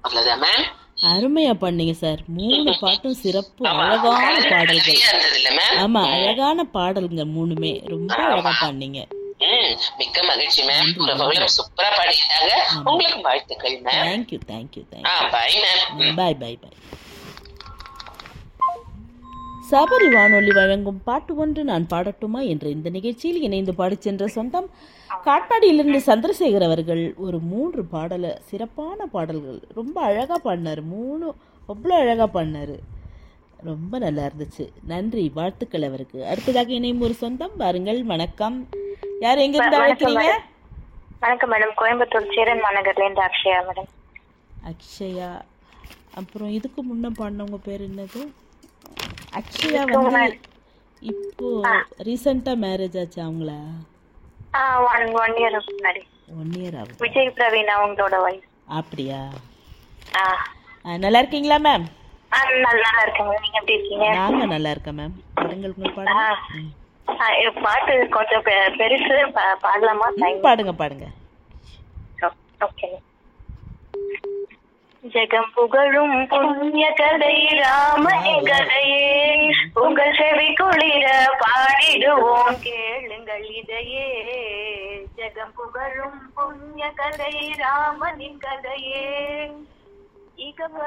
அவ்வளவுதான் மேம் அருமையா பண்ணீங்க சார் மூணு பாட்டும் சிறப்பு அழகான பாடல்கள் நிறைய இருந்தது இல்ல மேம் ஆமா அழகான பாடல்ங்க மூணுமே ரொம்ப அழகா பண்ணீங்க ம், மிக்க மகிழ்ச்சி மேம் பிரபலம் சூப்பரா பாடிட்டாங்க உங்களுக்கு வாழ்த்துக்கள் மேம் தேங்க்யூ தேங்க்யூ தேங்க்யூ ஆ bye ma'am bye bye bye Sabari வானொலி வழங்கும் பாட்டு ஒன்று நான் பாடட்டுமா என்ற இந்த நிகழ்ச்சியில் இணைந்து பாடிச் சென்ற சொந்தம் காட்பாடியிலிருந்து சந்திரசேகர் அவர்கள் ஒரு மூன்று பாடலை சிறப்பான பாடல்கள் ரொம்ப அழகாக பாடினார் மூணு அவ்வளோ அழகாக பாடினார் ரொம்ப நல்லா இருந்துச்சு நன்றி வாழ்த்துக்கள் அவருக்கு அடுத்ததாக இணையும் ஒரு சொந்தம் பாருங்கள் வணக்கம் யார் எங்கிருந்து அழைக்கிறீங்க வணக்கம் மேடம் கோயம்புத்தூர் சேரன் மாநகர்ல இருந்து அக்ஷயா மேடம் அக்ஷயா அப்புறம் இதுக்கு முன்ன பாடினவங்க பேர் என்னது அக்ஷயா வந்து இப்போ ரீசெண்டாக மேரேஜ் ஆச்சு அவங்களா ஆ ஒன் ஒன் இயர் முன்னாடி ஒன் இயர் ஆகுது விஜய் பிரவீன் அவங்களோட ஒய்ஃப் அப்படியா ஆ ஆ, நல்லா இருக்கீங்களா மேம் ஆ, நல்லா நல்லா இருக்கேன் மேம் நீங்க எப்படி இருக்கீங்க நாங்க நல்லா இருக்கேன் மேம் பாடுங்கள் உங்கள் பாடுங்க ம். ஆ, இது பாட்டு கொஞ்சம் பெ- பெருசு பா- பாடலாமா ம், பாடுங்க பாடுங்க ஓகே ஜெகம் புகழும் புண்ணிய கதை ராமனின் கதையே உங்கள் செவி குளிர பாடிடுவோம் கேளுங்கள் இதையே ஜெகம் புகழும் புண்ணிய கதை ராமனின் கதையே இக